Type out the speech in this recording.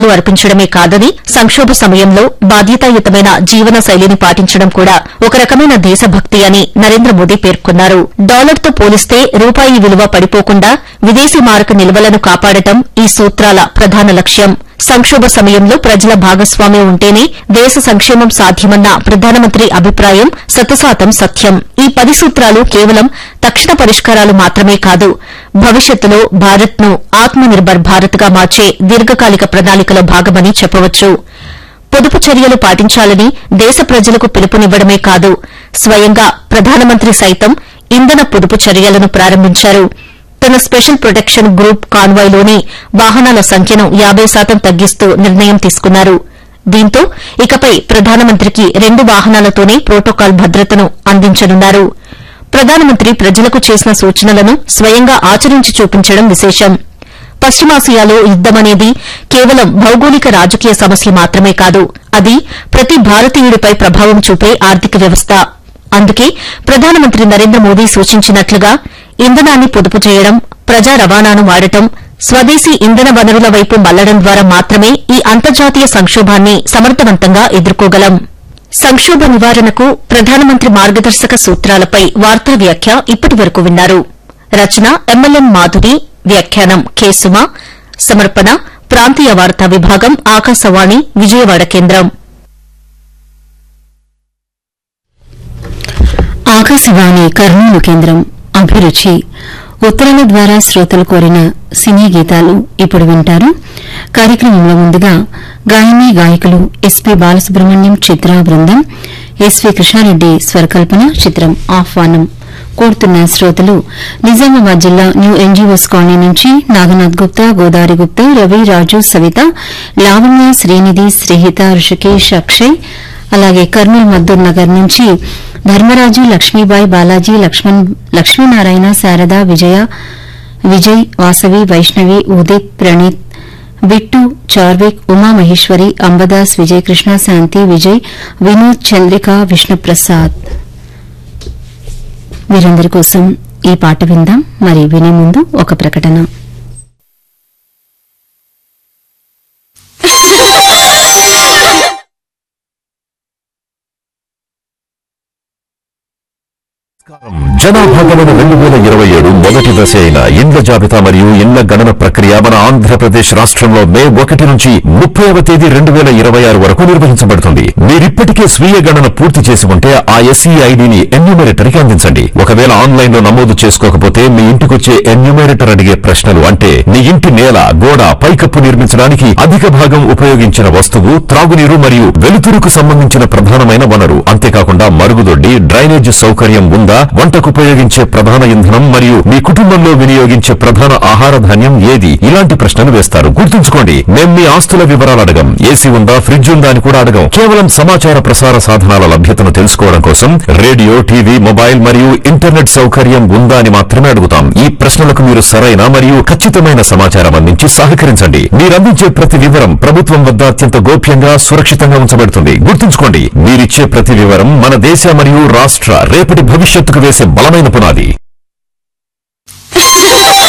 అర్పించడమే కాదని సంక్షోభ సమయంలో బాధ్యతాయుతమైన జీవన శైలిని పాటించడం కూడా ఒక రకమైన దేశభక్తి అని నరేంద్ర మోదీ పేర్కొన్నారు డాలర్తో పోలిస్తే రూపాయి విలువ పడిపోకుండా విదేశీ మారక నిల్వలను కాపాడటం ఈ సూత్రాల ప్రధాన లక్ష్యం సంక్షోభ సమయంలో ప్రజల భాగస్వామ్యం ఉంటేనే దేశ సంక్షేమం సాధ్యమన్న ప్రధానమంత్రి అభిప్రాయం శతశాతం సత్యం ఈ పది సూత్రాలు కేవలం తక్షణ పరిష్కారాలు మాత్రమే కాదు భవిష్యత్తులో భారత్ను ఆత్మనిర్భర్ భారత్గా మార్చే దీర్ఘకాలిక ప్రణాళికలో భాగమని చెప్పవచ్చు పొదుపు చర్యలు పాటించాలని దేశ ప్రజలకు పిలుపునివ్వడమే కాదు స్వయంగా ప్రధానమంత్రి సైతం ఇంధన పొదుపు చర్యలను ప్రారంభించారు తన స్పెషల్ ప్రొటెక్షన్ గ్రూప్ కాన్వాయ్లోని వాహనాల సంఖ్యను యాబై శాతం తగ్గిస్తూ నిర్ణయం తీసుకున్నారు దీంతో ఇకపై ప్రధానమంత్రికి రెండు వాహనాలతోనే ప్రోటోకాల్ భద్రతను అందించనున్నారు ప్రధానమంత్రి ప్రజలకు చేసిన సూచనలను స్వయంగా ఆచరించి చూపించడం విశేషం పశ్చిమాసియాలో యుద్దమనేది కేవలం భౌగోళిక రాజకీయ సమస్య మాత్రమే కాదు అది ప్రతి భారతీయుడిపై ప్రభావం చూపే ఆర్థిక వ్యవస్థ అందుకే ప్రధానమంత్రి నరేంద్ర మోదీ సూచించినట్లుగా ఇంధనాన్ని పొదుపు చేయడం ప్రజా రవాణాను వాడటం స్వదేశీ ఇంధన వనరుల వైపు మళ్లడం ద్వారా మాత్రమే ఈ అంతర్జాతీయ సంక్షోభాన్ని సమర్థవంతంగా ఎదుర్కోగలం సంక్షోభ నివారణకు ప్రధానమంత్రి మార్గదర్శక సూత్రాలపై వార్తా వ్యాఖ్య ఇప్పటి వరకు విన్నారు రచన ఎంఎల్ఎన్ మాధురి వ్యాఖ్యానం కె సుమ సమర్పణ ప్రాంతీయ వార్తా విభాగం ఆకాశవాణి విజయవాడ కేంద్రం ఆకాశవాణి కర్నూలు కేంద్రం అభిరుచి ఉత్తరాల ద్వారా శ్రోతలు కోరిన సినీ గీతాలు ఇప్పుడు వింటారు కార్యక్రమంలో ముందుగా గాయని గాయకులు ఎస్పీ బాలసుబ్రహ్మణ్యం చిత్ర బృందం ఎస్వి కృష్ణారెడ్డి స్వరకల్పన చిత్రం ఆహ్వానం కోరుతున్న శ్రోతలు నిజామాబాద్ జిల్లా న్యూ ఎన్జీఓస్ కాలనీ నుంచి నాగనాథ్ గుప్తా గోదావరి గుప్తా రవి రాజు సవిత లావణ్య శ్రీనిధి శ్రీహిత ఋషికేష్ అక్షయ్ అలాగే కర్నూలు మద్దూర్ నగర్ నుంచి ధర్మరాజు లక్ష్మీబాయి బాలాజీ లక్ష్మణ్ లక్ష్మీనారాయణ శారద విజయ విజయ్ వాసవి వైష్ణవి ఉదిత్ ప్రణీత్ బిట్టు చార్విక్ ఉమామహేశ్వరి అంబదాస్ విజయకృష్ణ శాంతి విజయ్ వినోద్ చంద్రిక విష్ణుప్రసాద్ వీరందరి కోసం ఈ పాట విందాం మరి వినే ముందు ఒక ప్రకటన జనాభా గణన రెండు వేల ఇరవై ఏడు మొదటి దశ అయిన ఇండ్ల జాబితా మరియు ఇండ్ల గణన ప్రక్రియ మన ఆంధ్రప్రదేశ్ రాష్ట్రంలో మే ఒకటి నుంచి ముప్పైవ తేదీ రెండు వేల ఇరవై ఆరు వరకు నిర్వహించబడుతుంది మీరిప్పటికే స్వీయ గణన పూర్తి చేసి ఉంటే ఆ ఎస్ఈ ఐడిని ఎన్యూమరేటర్కి అందించండి ఒకవేళ ఆన్లైన్ లో నమోదు చేసుకోకపోతే మీ ఇంటికొచ్చే ఎన్యూమరేటర్ అడిగే ప్రశ్నలు అంటే మీ ఇంటి నేల గోడ పైకప్పు నిర్మించడానికి అధిక భాగం ఉపయోగించిన వస్తువు త్రాగునీరు మరియు వెలుతురుకు సంబంధించిన ప్రధానమైన వనరు అంతేకాకుండా మరుగుదొడ్డి డ్రైనేజ్ సౌకర్యం ఉందా వంటకు ఉపయోగించే ప్రధాన ఇంధనం మరియు మీ కుటుంబంలో వినియోగించే ప్రధాన ఆహార ధాన్యం ఏది ఇలాంటి ప్రశ్నలు వేస్తారు గుర్తుంచుకోండి మేం మీ ఆస్తుల వివరాలు అడగం ఏసీ ఉందా ఫ్రిడ్జ్ ఉందా అని కూడా అడగం కేవలం సమాచార ప్రసార సాధనాల లభ్యతను తెలుసుకోవడం కోసం రేడియో టీవీ మొబైల్ మరియు ఇంటర్నెట్ సౌకర్యం ఉందా అని మాత్రమే అడుగుతాం ఈ ప్రశ్నలకు మీరు సరైన మరియు ఖచ్చితమైన సమాచారం అందించి సహకరించండి మీరందించే ప్రతి వివరం ప్రభుత్వం వద్ద అత్యంత గోప్యంగా సురక్షితంగా ఉంచబడుతుంది గుర్తుంచుకోండి మీరిచ్చే ప్రతి వివరం మన దేశ మరియు రాష్ట్ర రేపటి భవిష్యత్తుకు వేసే బలమైన పునాది